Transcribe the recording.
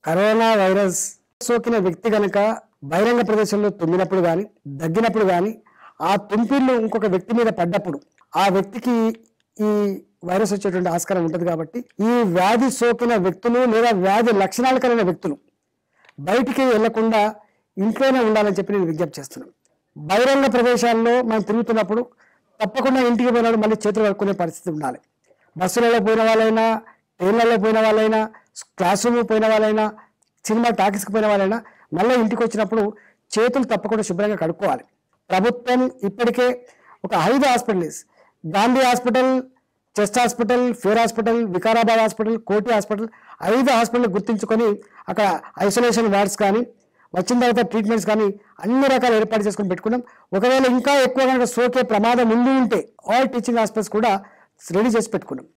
corona virus సోకిన వ్యక్తి గనక బహిరంగ ప్రదేశంలో తుమ్మినప్పుడు కానీ దగ్గినప్పుడు కానీ ఆ తుంపిళ్ళు ఇంకొక వ్యక్తి మీద పడ్డప్పుడు ఆ వ్యక్తికి ఈ వైరస్ వచ్చేటువంటి ఆస్కారం ఉంటుంది కాబట్టి ఈ వ్యాధి సోకిన వ్యక్తులు లేదా వ్యాధి లక్షణాలు కలిగిన వ్యక్తులు బయటికి వెళ్లకుండా ఇంట్లోనే ఉండాలని చెప్పి నేను విజ్ఞప్తి చేస్తున్నాను బహిరంగ ప్రదేశాల్లో మనం తిరుగుతున్నప్పుడు తప్పకుండా ఇంటికి పోయినప్పుడు మళ్ళీ చేతులు కడుక్కునే పరిస్థితి ఉండాలి బస్సులలో పోయిన వాళ్ళైనా ట్రైన్లలో పోయిన వాళ్ళైనా క్లాస్ రూమ్ పోయిన వాళ్ళైనా సినిమా టాకీస్కి పోయిన వాళ్ళైనా మళ్ళీ ఇంటికి వచ్చినప్పుడు చేతులు తప్పకుండా శుభ్రంగా కడుక్కోవాలి ప్రభుత్వం ఇప్పటికే ఒక ఐదు hospitals Gandhi hospital chest hospital fever hospital Vikarabad hospital Koti hospital ఐదు హాస్పిటల్ గుర్తించుకొని అక్కడ ఐసోలేషన్ వార్డ్స్ కానీ వచ్చిన తర్వాత ట్రీట్మెంట్స్ కానీ అన్ని రకాల ఏర్పాటు చేసుకొని పెట్టుకున్నాం ఒకవేళ ఇంకా ఎక్కువ కనుక సోకే ప్రమాదం ముందు ఉంటే ఆల్ టీచింగ్ హాస్పిటల్స్ కూడా రెడీ చేసి పెట్టుకున్నాం